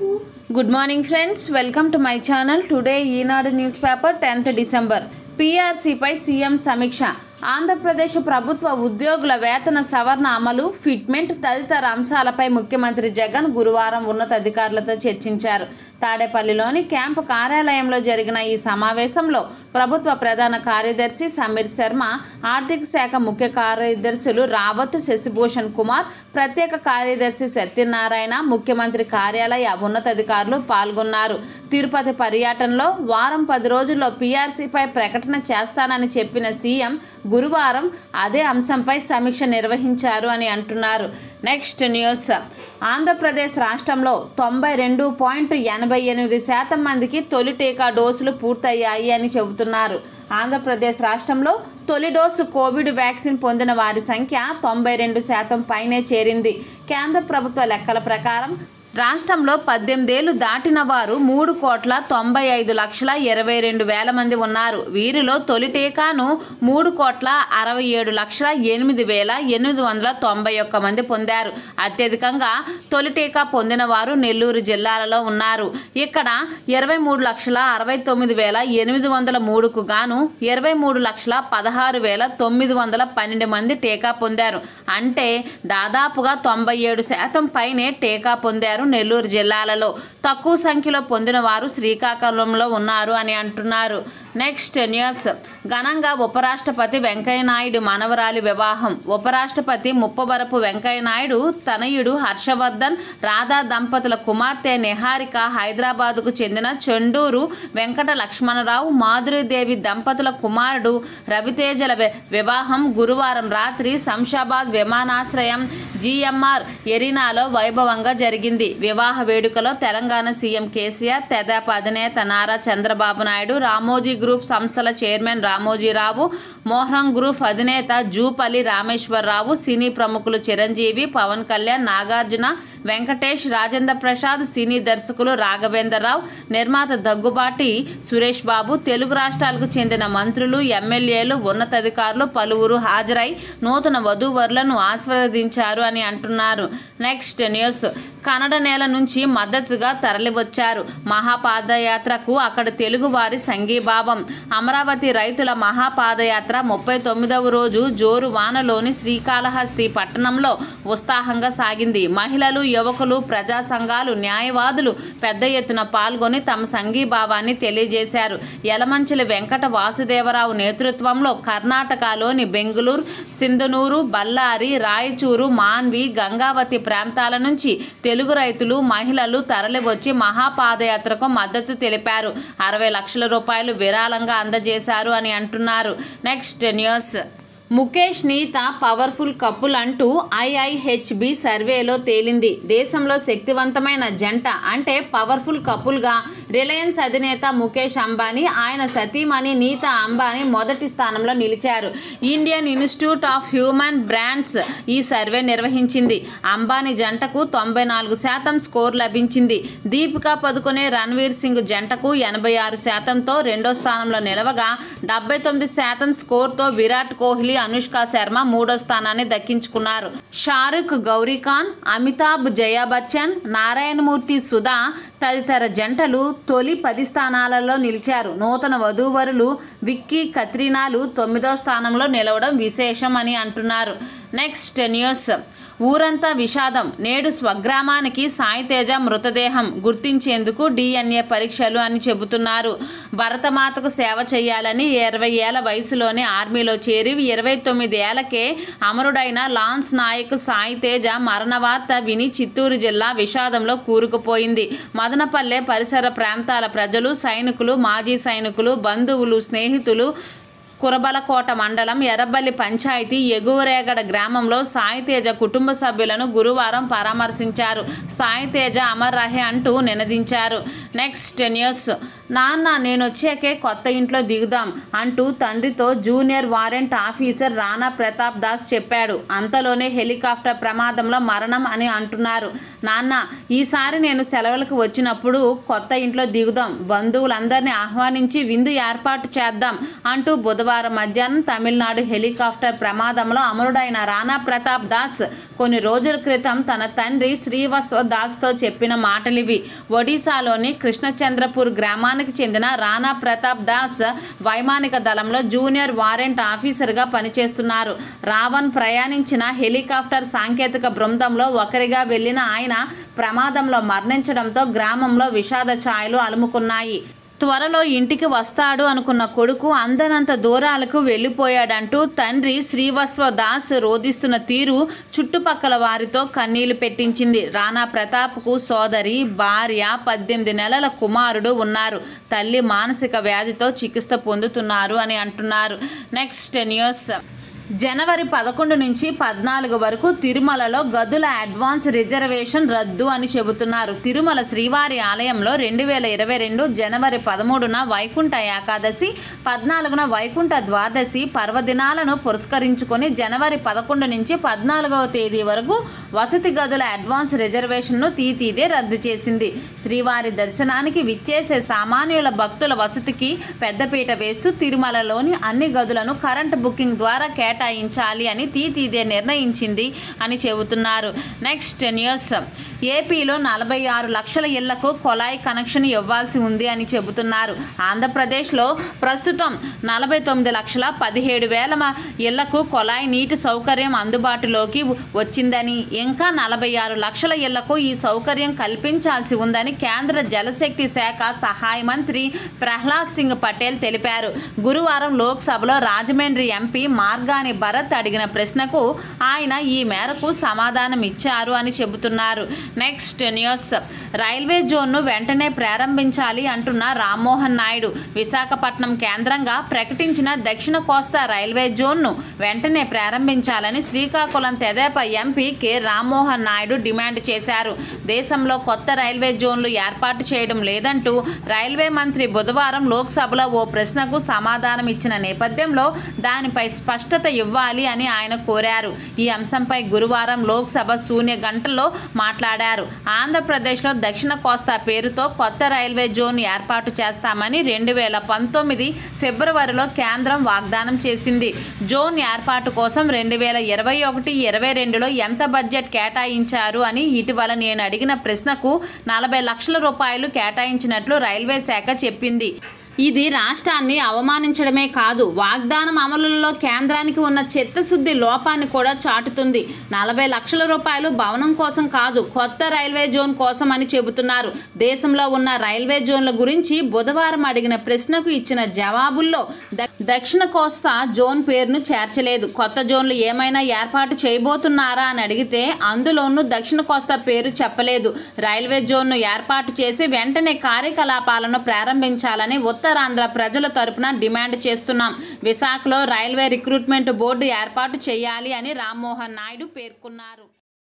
good morning friends welcome to my channel today Eenadu news paper tenth December పీఆర్సీపై CM సమీక్ష ఆంధ్రప్రదేశ్ ప్రభుత్వ ఉద్యోగుల వేతన సవరణ అమలు ఫిట్మెంట్ తదితర అంశాలపై ముఖ్యమంత్రి జగన్ గురువారం ఉన్నతాధికారులతో చర్చించారు తాడేపల్లిలోని క్యాంపు కార్యాలయంలో జరిగిన ఈ సమావేశంలో ప్రభుత్వ ప్రధాన కార్యదర్శి సమీర్ శర్మ ఆర్థిక శాఖ ముఖ్య కార్యదర్శులు రావత్ శశిభూషణ్ కుమార్ ప్రత్యేక కార్యదర్శి సత్యనారాయణ ముఖ్యమంత్రి కార్యాలయ ఉన్నతాధికారులు పాల్గొన్నారు తిరుపతి పర్యటనలో వారం పది రోజుల్లో పీఆర్సీపై ప్రకటన చేస్తానని చెప్పిన సీఎం గురువారం అదే అంశంపై సమీక్ష నిర్వహించారు అని అంటున్నారు నెక్స్ట్ న్యూస్ ఆంధ్రప్రదేశ్ రాష్ట్రంలో తొంభై రెండు పాయింట్ ఎనభై ఎనిమిది శాతం మందికి తొలి టీకా డోసులు పూర్తయ్యాయి అని చెబుతున్నారు ఆంధ్రప్రదేశ్ రాష్ట్రంలో తొలి డోసు కోవిడ్ వ్యాక్సిన్ పొందిన వారి సంఖ్య తొంభై రెండు శాతం పైనే చేరింది కేంద్ర ప్రభుత్వ లెక్కల ప్రకారం రాష్ట్రంలో పద్దెనిమిదేళ్లు దాటిన వారు మూడు కోట్ల తొంభై ఐదు లక్షల ఇరవై రెండు వేల మంది ఉన్నారు వీరిలో తొలి టీకాను మూడు కోట్ల అరవై ఏడు లక్షల ఎనిమిది వేల ఎనిమిది వందల తొంభై ఒక్క మంది పొందారు అత్యధికంగా తొలి టీకా పొందిన వారు నెల్లూరు జిల్లాలలో ఉన్నారు ఇక్కడ ఇరవై మూడు లక్షల అరవై తొమ్మిది వేల ఎనిమిది వందల మూడుకు గాను ఇరవై మూడు లక్షల పదహారు వేల తొమ్మిది వందల పన్నెండు మంది టీకా పొందారు అంటే దాదాపుగా తొంభై ఏడు శాతం పైనే టీకా పొందారు నెల్లూరు జిల్లాలలో తక్కువ సంఖ్యలో పొందిన వారు శ్రీకాకుళంలో ఉన్నారు అని అంటున్నారు నెక్స్ట్ న్యూస్ ఘనంగా ఉపరాష్ట్రపతి వెంకయ్యనాయుడు మనవరాలి వివాహం ఉపరాష్ట్రపతి ముప్పవరపు వెంకయ్యనాయుడు తనయుడు హర్షవర్ధన్ రాధా దంపతుల కుమార్తె నిహారిక హైదరాబాదుకు చెందిన చెండూరు వెంకట లక్ష్మణరావు మాధురీదేవి దంపతుల కుమారుడు రవితేజల వి- వివాహం గురువారం రాత్రి శంషాబాద్ విమానాశ్రయం జిఎంఆర్ ఎరీనాలో వైభవంగా జరిగింది వివాహ వేడుకలో తెలంగాణ సీఎం కేసీఆర్ తెదేపా అధినేత నారా చంద్రబాబు నాయుడు రామోజీ గ్రూప్ సంస్థల చైర్మన్ రామోజీరావు మోహరం గ్రూప్ అధినేత జూపల్లి రామేశ్వరరావు సినీ ప్రముఖులు చిరంజీవి పవన్ కళ్యాణ్ నాగార్జున వెంకటేష్ రాజేంద్ర ప్రసాద్ సినీ దర్శకులు రాఘవేంద్రరావు నిర్మాత దగ్గుబాటి సురేష్ బాబు తెలుగు రాష్ట్రాలకు చెందిన మంత్రులు ఎమ్మెల్యేలు ఉన్నతాధికారులు పలువురు హాజరై నూతన వధూవరులను ఆశీర్వదించారు అని అంటున్నారు నెక్స్ట్ న్యూస్ కన్నడ నేల నుంచి మద్దతుగా తరలివచ్చారు మహాపాదయాత్రకు అక్కడ తెలుగు వారి సంఘీభావం అమరావతి రైతుల మహాపాదయాత్ర ముప్పై తొమ్మిదవ రోజు జోరు వానలోని శ్రీకాళహస్తి పట్టణంలో ఉత్సాహంగా సాగింది మహిళలు యువకులు ప్రజా సంఘాలు న్యాయవాదులు పెద్ద ఎత్తున పాల్గొని తమ సంఘీభావాన్ని తెలియజేశారు యలమంచిలి వెంకట వాసుదేవరావు నేతృత్వంలో కర్ణాటకలోని బెంగుళూరు సింధనూరు బళ్ళారి రాయచూరు మాన్వి గంగావతి ప్రాంతాల నుంచి తెలుగు రైతులు మహిళలు తరలివచ్చి మహాపాదయాత్రకు మద్దతు తెలిపారు అరవై లక్షల రూపాయలు విరాళంగా అందజేశారు అని అంటున్నారు next news Mukesh Nita powerful couple అంటూ ఐఐహెచ్బి సర్వేలో తేలింది దేశంలో శక్తివంతమైన జంట అంటే పవర్ఫుల్ కపుల్గా రిలయన్స్ అధినేత ముఖేష్ అంబానీ ఆయన సతీమణి నీత అంబానీ మొదటి స్థానంలో నిలిచారు Indian institute of human brands ఈ సర్వే నిర్వహించింది అంబానీ జంటకు తొంభై నాలుగు శాతం స్కోర్ లభించింది దీపికా పదుకొనే రణ్వీర్ సింగ్ జంటకు ఎనభై ఆరు శాతంతో రెండో స్థానంలో నిలవగా డెబ్బై తొమ్మిది శాతం స్కోర్తో విరాట్ కోహ్లీ అనుష్క శర్మ మూడో స్థానాన్ని దక్కించుకున్నారు షారుఖ్ గౌరీఖాన్ అమితాబ్ జయా బచ్చన్ నారాయణమూర్తి సుధా తదితర జంటలు తొలి పది స్థానాలలో నిలిచారు నూతన వధూవరులు విక్కీ కత్రినాలు తొమ్మిదో స్థానంలో నిలవడం విశేషం అని అంటున్నారు నెక్స్ట్ న్యూస్ ఊరంతా విషాదం నేడు స్వగ్రామానికి సాయితేజ మృతదేహం గుర్తించేందుకు డిఎన్ఏ పరీక్షలు అని చెబుతున్నారు భరతమాతకు సేవ చేయాలని ఇరవై ఏళ్ల వయసులోనే ఆర్మీలో చేరి ఇరవై తొమ్మిది ఏళ్లకే అమరుడైన లాన్స్ నాయక్ సాయితేజ మరణ వార్త విని చిత్తూరు జిల్లా విషాదంలో కూరుకుపోయింది మదనపల్లె పరిసర ప్రాంతాల ప్రజలు సైనికులు మాజీ సైనికులు బంధువులు స్నేహితులు కురబలకోట మండలం ఎర్రబల్లి పంచాయతీ ఎగువరేగడ గ్రామంలో సాయితేజ కుటుంబ సభ్యులను గురువారం పరామర్శించారు సాయితేజ అమర్ రహే అంటూ నినదించారు నెక్స్ట్ న్యూస్ నాన్న నేను వచ్చాకే కొత్త ఇంట్లో దిగుదాం అంటూ తండ్రితో junior warrant officer Rana Pratap Das చెప్పాడు అంతలోనే హెలికాప్టర్ ప్రమాదంలో మరణం అని అంటున్నారు నాన్న ఈసారి నేను సెలవులకు వచ్చినప్పుడు కొత్త ఇంట్లో దిగుదాం బంధువులందరినీ ఆహ్వానించి విందు ఏర్పాటు చేద్దాం అంటూ బుధవారం మధ్యాహ్నం తమిళనాడు హెలికాప్టర్ ప్రమాదంలో అమరుడైన రాణా ప్రతాప్ దాస్ కొన్ని రోజుల క్రితం తన తండ్రి శ్రీవత్స దాస్తో చెప్పిన మాటలివి ఒడిశాలోని కృష్ణచంద్రపూర్ గ్రామానికి చెందిన రాణా ప్రతాప్ దాస్ వైమానిక దళంలో జూనియర్ వారెంట్ ఆఫీసర్గా పనిచేస్తున్నారు రావణ్ ప్రయాణించిన హెలికాప్టర్ సాంకేతిక బృందంలో ఒకరిగా వెళ్లిన ఆయన ప్రమాదంలో మరణించడంతో గ్రామంలో విషాద ఛాయలు అలుముకున్నాయి త్వరలో ఇంటికి వస్తాడు అనుకున్న కొడుకు అందనంత దూరాలకు వెళ్ళిపోయాడంటూ తండ్రి శ్రీవత్సవ దాస్ రోధిస్తున్న తీరు చుట్టుపక్కల వారితో కన్నీళ్లు పెట్టించింది రాణా ప్రతాప్కు సోదరి భార్య పద్దెనిమిది నెలల కుమారుడు ఉన్నారు తల్లి మానసిక వ్యాధితో చికిత్స పొందుతున్నారు అని అంటున్నారు నెక్స్ట్ న్యూస్ జనవరి పదకొండు నుంచి పద్నాలుగు వరకు తిరుమలలో గదుల అడ్వాన్స్ రిజర్వేషన్ రద్దు అని చెబుతున్నారు తిరుమల శ్రీవారి ఆలయంలో రెండు వేల ఇరవై రెండు జనవరి పదమూడున వైకుంఠ ఏకాదశి పద్నాలుగున వైకుంఠ ద్వాదశి పర్వదినాలను పురస్కరించుకొని జనవరి పదకొండు నుంచి పద్నాలుగవ తేదీ వరకు వసతి గదుల అడ్వాన్స్ రిజర్వేషన్ను తీతీదే రద్దు చేసింది శ్రీవారి దర్శనానికి విచ్చేసే సామాన్యుల భక్తుల వసతికి పెద్దపీట వేస్తూ తిరుమలలోని అన్ని గదులను కరెంట్ బుకింగ్ ద్వారా కేటాయించాలి అని తీతీదే నిర్ణయించింది అని చెబుతున్నారు నెక్స్ట్ న్యూస్ ఏపీలో నలభై ఆరు లక్షల ఇళ్లకు కొలాయి కనెక్షన్ ఇవ్వాల్సి ఉంది అని చెబుతున్నారు ఆంధ్రప్రదేశ్లో ప్రస్తుతం నలభై తొమ్మిది లక్షల పదిహేడు వేల మ- ఇళ్లకు కొలాయి నీటి సౌకర్యం అందుబాటులోకి వచ్చిందని ఇంకా నలభై ఆరు లక్షల ఇళ్లకు ఈ సౌకర్యం కల్పించాల్సి ఉందని కేంద్ర జలశక్తి శాఖ సహాయ మంత్రి ప్రహ్లాద్ సింగ్ పటేల్ తెలిపారు గురువారం లోక్సభలో రాజమండ్రి ఎంపీ మార్గాని భరత్ అడిగిన ప్రశ్నకు ఆయన ఈ మేరకు సమాధానం ఇచ్చారు అని చెబుతున్నారు నెక్స్ట్ న్యూస్ రైల్వే జోన్ను వెంటనే ప్రారంభించాలి అంటున్న రామ్మోహన్ నాయుడు విశాఖపట్నం కేంద్రంగా ప్రకటించిన దక్షిణ కోస్తా రైల్వే జోన్ను వెంటనే ప్రారంభించాలని శ్రీకాకుళం తెదేపా MP K Rammohan Naidu demand చేశారు దేశంలో కొత్త రైల్వే జోన్లు ఏర్పాటు చేయడం లేదంటూ రైల్వే మంత్రి బుధవారం లోక్సభలో ఓ ప్రశ్నకు సమాధానం ఇచ్చిన నేపథ్యంలో దానిపై స్పష్టత ఇవ్వాలి అని ఆయన కోరారు ఈ అంశంపై గురువారం లోక్సభ శూన్య గంటల్లో మాట్లాడారు ఆంధ్రప్రదేశ్లో దక్షిణ కోస్తా పేరుతో కొత్త రైల్వే జోన్ ఏర్పాటు చేస్తామని రెండు వేల పంతొమ్మిది ఫిబ్రవరిలో కేంద్రం వాగ్దానం చేసింది జోన్ ఏర్పాటు కోసం రెండు వేల ఇరవై ఒకటి ఇరవై రెండులో ఎంత బడ్జెట్ కేటాయించారు అని ఇటీవల నేను అడిగిన ప్రశ్నకు నలభై లక్షల రూపాయలు కేటాయించినట్లు రైల్వే శాఖ చెప్పింది ఇది రాష్ట్రాన్ని అవమానించడమే కాదు వాగ్దానం అమలులో కేంద్రానికి ఉన్న చిత్తశుద్ధి లోపాన్ని కూడా చాటుతుంది నలభై లక్షల రూపాయలు భవనం కోసం కాదు కొత్త రైల్వే జోన్ కోసం అని చెబుతున్నారు దేశంలో ఉన్న రైల్వే జోన్ల గురించి బుధవారం అడిగిన ప్రశ్నకు ఇచ్చిన జవాబుల్లో ద- దక్షిణ కోస్తా జోన్ పేరును చేర్చలేదు కొత్త జోన్లు ఏమైనా ఏర్పాటు చేయబోతున్నారా అని అడిగితే అందులోనూ దక్షిణ కోస్తా పేరు చెప్పలేదు రైల్వే జోన్ను ఏర్పాటు చేసి వెంటనే కార్యకలాపాలను ప్రారంభించాలని ఉత్తరాంధ్ర ప్రజల తరపున డిమాండ్ చేస్తున్నాం విశాఖలో రైల్వే రిక్రూట్మెంట్ బోర్డు ఏర్పాటు చేయాలి అని రామ్మోహన్ నాయుడు పేర్కొన్నారు